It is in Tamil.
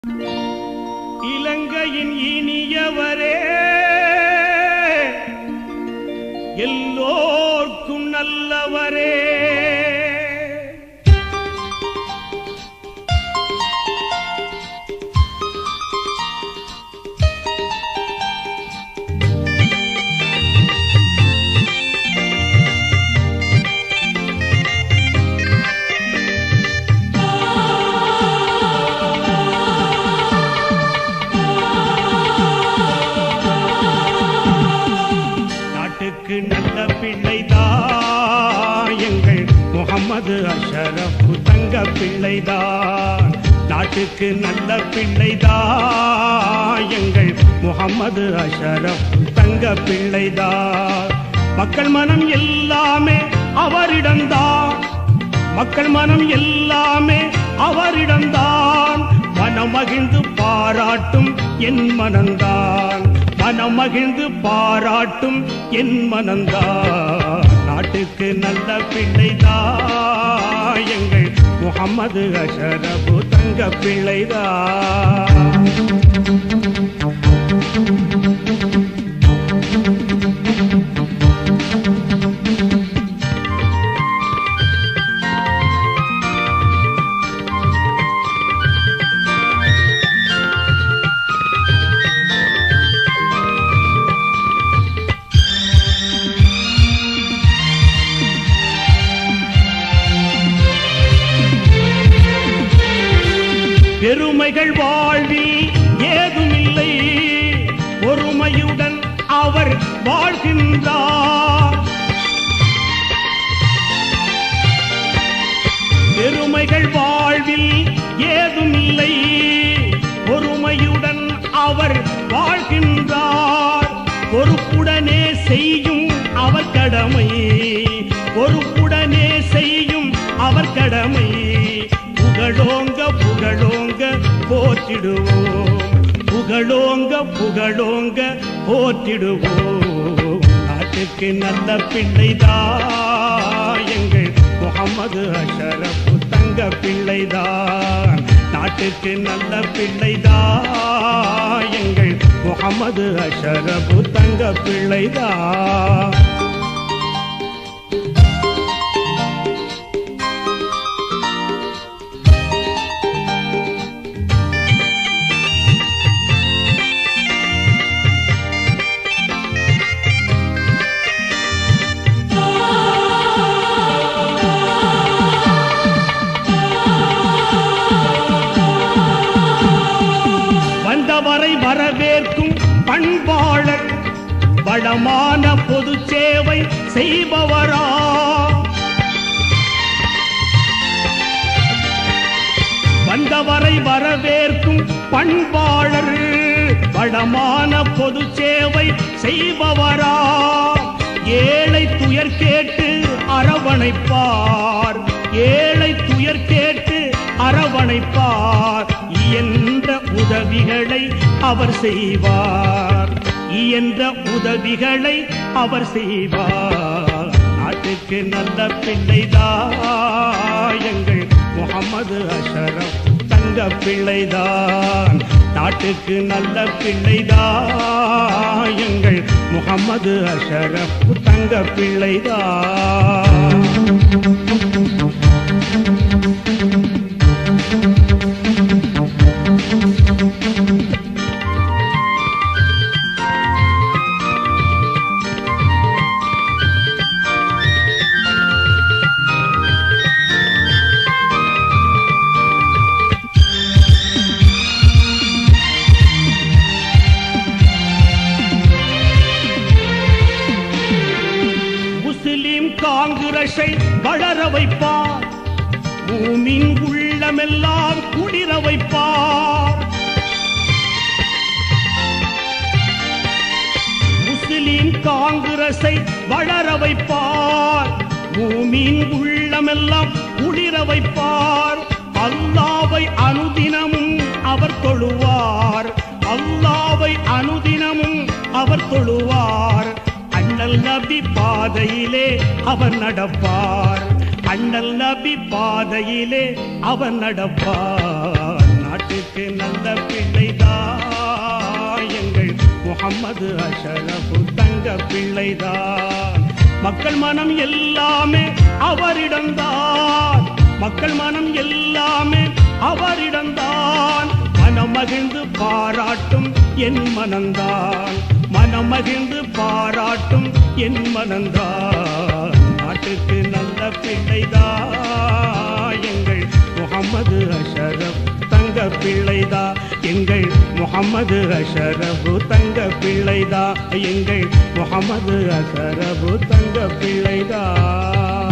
இலங்கையின் இனியவரே எல்லோர்க்கும் நல்லவரே நாட்டுக்கு நல்ல பிள்ளைதான் எங்கள் முகமது அஷரப் தங்க பிள்ளைதான் நாட்டுக்கு நல்ல பிள்ளைதான் எங்கள் முகமது அஷரப் தங்க பிள்ளைதான் மக்கள் மனம் எல்லாமே அவரிடம்தான் மக்கள் மனம் எல்லாமே அவரிடம்தான் மனமகிழ்ந்து பாராட்டும் என் மனந்தான் மனமகிழ்ந்து பாராட்டும் என் மனந்தான் நாட்டுக்கு நல்ல பிள்ளைதான் எங்கள் முகமது அஷரபு தங்க பிள்ளைதான் பெருமைகள் வாழ்வில் ஏதுமில்லை பொறுமையுடன் அவர் வாழ்கின்றார் பெருமைகள் வாழ்வில் ஏதுமில்லை பொறுமையுடன் அவர் வாழ்கின்றார் பொறுப்புடனே செய்யும் அவர் கடமை பொறுப்புடனே செய்யும் அவர் கடமை புகழோங்க புகழோங்க போற்றிடுவோம் புகழோங்க புகழோங்க போற்றிடுவோம் நாட்டுக்கு நல்ல பிள்ளைதான் எங்கள் முகமது அஷரப் தங்க பிள்ளைதான் நாட்டுக்கு நல்ல பிள்ளைதான் எங்கள் முகமது அஷரப் தங்க பிள்ளைதான் வந்தவரை வரவேற்கும் பண்பாளர் வளமான பொது சேவை செய்பவரா வந்தவரை வரவேற்கும் பண்பாளர் வளமான பொது சேவை செய்பவரா ஏழை துயர் கேட்டு அரவணைப்பார் ஏழை துயர் கேட்டு அரவணைப்பார் இயன்ற உதவிகளை அவர் செய்வார் இயன்ற உதவிகளை அவர் செய்வார் நாட்டுக்கு நல்ல பிள்ளைதான் எங்கள் முகமது அஷரப் தங்க பிள்ளைதான் நாட்டுக்கு நல்ல பிள்ளைதான் எங்கள் முகமது அஷரப் தங்க பிள்ளைதான் முஸ்லிம் காங்கிரஸை வளர வைப்பார் பூமின் உள்ளமெல்லாம் குளிர வைப்பார் முஸ்லிம் காங்கிரஸை வளர வைப்பார் பூமியின் உள்ளமெல்லாம் குளிர வைப்பார் அல்லாவை அனுதினமும் அவர் தொழுவார் அல்லாவை அனுதினமும் அவர் தொழுவார் அண்ணல் நபி பாதையிலே அவர் நடப்பார் அண்ணல் நபி பாதையிலே அவர் நடப்பார் நாட்டுக்கு நல்ல பிள்ளைதான் எங்கள் முகம்மது அஷரஃபு தங்க பிள்ளைதான் மக்கள் மனம் எல்லாமே அவரிடம்தான் மக்கள் மனம் எல்லாமே அவரிடம்தான் மனம் மகிழ்ந்து பாராட்டும் என் மனந்தான் மனம் மகிழ்ந்து பாராட்டும் என் மனந்தான் நாட்டுக்கு நல்ல பிள்ளைதான் எங்கள் முகம்மது அஷரப் தங்க பிள்ளைதா எங்கள் முகம்மது அஷரபு தங்க பிள்ளைதா எங்கள் முகம்மது அஷரபு தங்க பிள்ளைதா